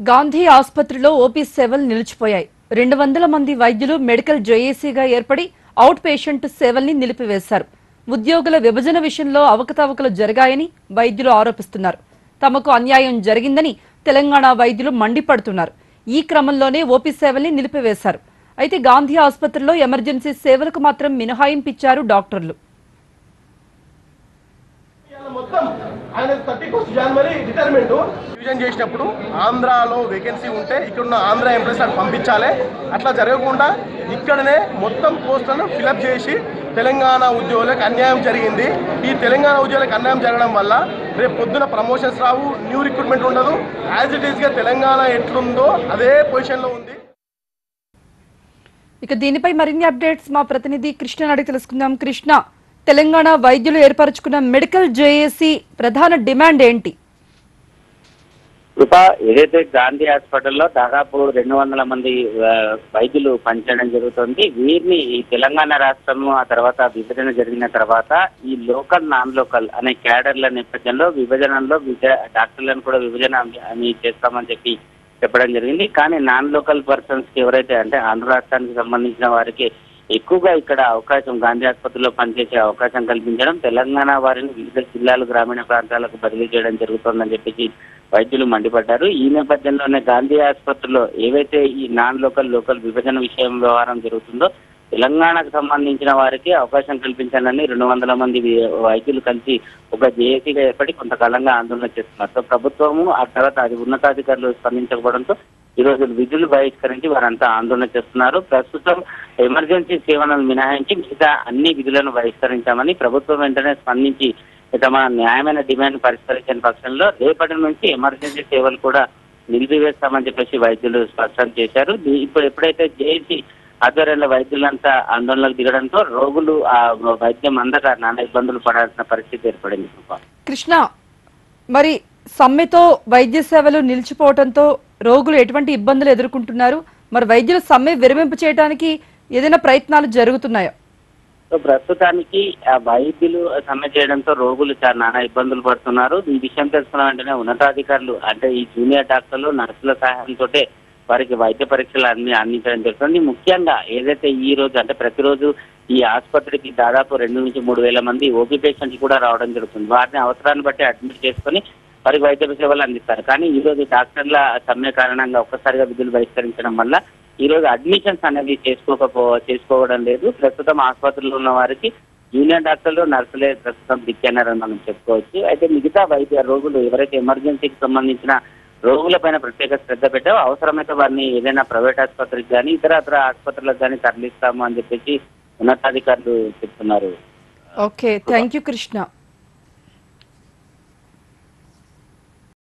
గాంధీ ఆసుపత్రిలో ఓపీ సేవలు నిలిచిపోయాయి రెండు వందల మంది వైద్యులు మెడికల్ జేఏసీగా ఏర్పడి అవుట్ పేషెంట్ సేవల్ని నిలిపివేశారు ఉద్యోగుల విభజన విషయంలో అవకతవకలు జరిగాయని వైద్యులు ఆరోపిస్తున్నారు తమకు అన్యాయం జరిగిందని తెలంగాణ వైద్యులు మండిపడుతున్నారు ఈ క్రమంలోనే ఓపీ సేవల్ని నిలిపివేశారు అయితే గాంధీ ఆసుపత్రిలో ఎమర్జెన్సీ సేవలకు మాత్రం మినహాయింపిచ్చారు డాక్టర్లు ఇవాళ మొత్తం ఆయన థర్టీ ఫస్ట్ జనవరి రిటైర్మెంట్ డివిజన్ చేసినప్పుడు ఆంధ్రాలో వేకెన్సీ ఉంటే ఇక్కడ ఉన్న ఆంధ్ర ఎంప్లాయీస్ అక్కడ పంపించాలి అట్లా జరగకుండా ఇక్కడనే మొత్తం పోస్టులను ఫిలప్ చేసి తెలంగాణ ఉద్యోగులకు అన్యాయం జరిగింది ఈ తెలంగాణ ఉద్యోగులకు అన్యాయం జరగడం వల్ల రేపు పొద్దున ప్రమోషన్స్ రావు న్యూ రిక్రూట్మెంట్ ఉండదు యాజ్ ఇట్ ఈస్గా తెలంగాణ ఎట్లుందో అదే పొజిషన్లో ఉంది ఇక దీనిపై మరిన్ని అప్డేట్స్ మా ప్రతినిధి కృష్ణ అడిగి తెలుసుకుందాం కృష్ణ తెలంగాణ వైద్యులు ఏర్పరచుకున్న మెడికల్ జేఏసీ ప్రధాన డిమాండ్ ఏంటి కృప ఏదైతే గాంధీ హాస్పిటల్లో దాదాపు రెండు వందల మంది ఆ, వైద్యులు పనిచేయడం జరుగుతుంది వీరిని ఈ తెలంగాణ రాష్ట్రము ఆ తర్వాత విభజన జరిగిన తర్వాత ఈ లోకల్ నాన్ లోకల్ అనే క్యాడర్ల నేపథ్యంలో విభజనలో విజ- డాక్టర్లను కూడా విభజన అని చేస్తామని చెప్పి చెప్పడం జరిగింది కానీ నాన్ లోకల్ పర్సన్స్ కి ఎవరైతే అంటే ఆంధ్ర రాష్ట్రానికి సంబంధించిన వారికి ఎక్కువగా ఇక్కడ అవకాశం గాంధీ ఆసుపత్రిలో పనిచేసే అవకాశం కల్పించడం తెలంగాణ వారిని వివిధ జిల్లాలు గ్రామీణ ప్రాంతాలకు బదిలీ చేయడం జరుగుతోందని చెప్పేసి వైద్యులు మండిపడ్డారు ఈ నేపథ్యంలోనే గాంధీ ఆసుపత్రిలో ఏవైతే ఈ నాన్ లోకల్ లోకల్ విభజన విషయం వ్యవహారం జరుగుతుందో తెలంగాణకు సంబంధించిన వారికి అవకాశం కల్పించాలని రెండు వందల మంది వి- వైద్యులు కలిసి ఒక జేఏసీగా ఏర్పడి కొంతకాలంగా ఆందోళన చేస్తున్నారు సో ప్రభుత్వము ఆ తర్వాత అది ఉన్నతాధికారులు స్పందించకపోవడంతో ఈ రోజు విధులు బహిష్కరించి వారంతా ఆందోళన చేస్తున్నారు ప్రస్తుతం ఎమర్జెన్సీ సేవలను మినహాయించి మిగతా అన్ని విధులను బహిష్కరించామని ప్రభుత్వం వెంటనే స్పందించి తమ న్యాయమైన డిమాండ్ పరిష్కరించిన పక్షంలో రేపటి నుంచి ఎమర్జెన్సీ సేవలు కూడా నిలిపివేస్తామని చెప్పేసి వైద్యులు స్పష్టం చేశారు దీ- ఇప్పుడు ఎప్పుడైతే జేఏసీ ఆధ్వర్యంలో వైద్యులంతా ఆందోళనకు దిగడంతో రోగులు ఆ వైద్యం అందక నానా ఇబ్బందులు పడాల్సిన పరిస్థితి ఏర్పడింది కృప. కృష్ణ మరి సమ్మెతో వైద్య సేవలు నిలిచిపోవడంతో రోగులు ఎటువంటి ఇబ్బందులు ఎదుర్కొంటున్నారు మరి వైద్యులు సమ్మె విరమింపు చేయడానికి ఏదైనా ప్రయత్నాలు జరుగుతున్నాయా సో ప్రస్తుతానికి ఆ వైద్యులు సమ్మె చేయడంతో రోగులు చాలా నానా ఇబ్బందులు పడుతున్నారు ఈ విషయం తెలుసుకున్న వెంటనే ఉన్నతాధికారులు అంటే ఈ జూనియర్ డాక్టర్లు నర్సుల సహాయంతో వారికి వైద్య పరీక్షలు అన్ని అందించడం జరుగుతుంది ముఖ్యంగా ఏదైతే ఈ రోజు అంటే ప్రతిరోజు ఈ ఆసుపత్రికి దాదాపు రెండు నుంచి మూడు వేల మంది ఓపీ పేషెంట్లు కూడా రావడం జరుగుతుంది వారిని అవసరాన్ని బట్టి అడ్మిట్ చేసుకొని వారికి వైద్య సేవలు అందిస్తారు కానీ ఈ రోజు డాక్టర్ల సమ్మె కారణంగా ఒక్కసారిగా విధులు బహిష్కరించడం వల్ల ఈ రోజు అడ్మిషన్స్ అనేవి చేసుకోకపో చేసుకోవడం లేదు ప్రస్తుతం ఆసుపత్రిలో ఉన్న వారికి జూనియర్ డాక్టర్లు నర్సులే ప్రస్తుతం దిక్కన్నారని మనం చెప్పుకోవచ్చు అయితే మిగతా వైద్య రోగులు ఎవరైతే ఎమర్జెన్సీకి సంబంధించిన రోగులపైన ప్రత్యేక శ్రద్ధ పెట్టావు అవసరమైతే వారిని ఏదైనా ప్రైవేట్ ఆసుపత్రికి కానీ ఇతర ఇతర ఆసుపత్రులకు కానీ తరలిస్తాము అని చెప్పేసి ఉన్నతాధికారులు చెప్తున్నారు ఓకే థ్యాంక్ యూ కృష్ణ